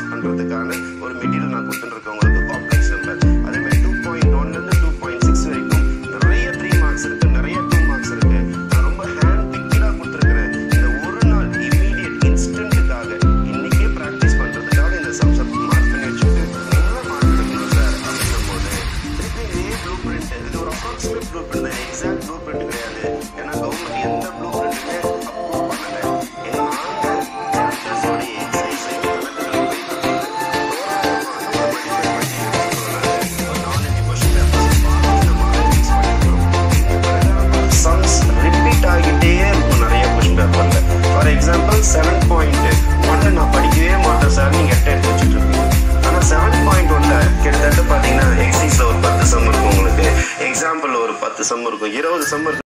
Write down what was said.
பண்றதுக்கான ஒரு மெட்டீரியல் நான் கொடுத்துருக்கேன் உங்களுக்கு காம்ப்ளெக்ஸ் நம்பர் அதே மாதிரி டூ பாயிண்ட் ஒன்லேருந்து டூ பாயிண்ட் சிக்ஸ் வரைக்கும் நிறைய த்ரீ மார்க்ஸ் இருக்கு நிறைய டூ மார்க்ஸ் இருக்கு நான் ரொம்ப ஹேண்ட் பிக்டாக கொடுத்துருக்கிறேன் இந்த ஒரு நாள் இமீடியட் இன்ஸ்டன்ட்டுக்காக இன்னைக்கே ப்ராக்டிஸ் பண்றதுக்காக இந்த சப்ஜெக்ட் மார்க் பண்ணி வச்சுட்டு நல்ல மார்க் எடுக்கணும் சார் அப்படின்னும் போது திருப்பி இதே ப்ளூ பிரிண்ட் இது ஒரு அப்ராக்சிமேட் ப்ளூ பிரிண்ட் தான் எக்ஸாக்ட் ப்ளூ பிரிண்ட் கிடையாது ஏன்னா கவர்மெண்ட் எந்த ப்ளூ பிரிண்ட்டுமே அப்ரூவ் பண்ணல ஏன்னா நாங்கள் சாப்டர்ஸோடைய எக்ஸசைஸையும் கணக்குகள் சம்ஸ் ரிப்பீட் ஆகிட்டே இருக்கும் நிறைய கொஸ்டின் பேப்பர்ல ஃபார் எக்ஸாம்பிள் செவன் பாயிண்ட் ஒன்னு நான் படிக்கவே மாட்டேன் சார் நீங்க எட்ட எடுத்து வச்சுட்டு இருக்கீங்க ஆனா செவன் பாயிண்ட் ஒன்ல கிட்டத்தட்ட பாத்தீங்கன்னா எக்ஸைஸ்ல ஒரு பத்து சம் இருக்கும் உங்களுக்கு எக்ஸாம்பிள் ஒரு பத்து சம் இருக்கும் இருபது சம் இருக்கு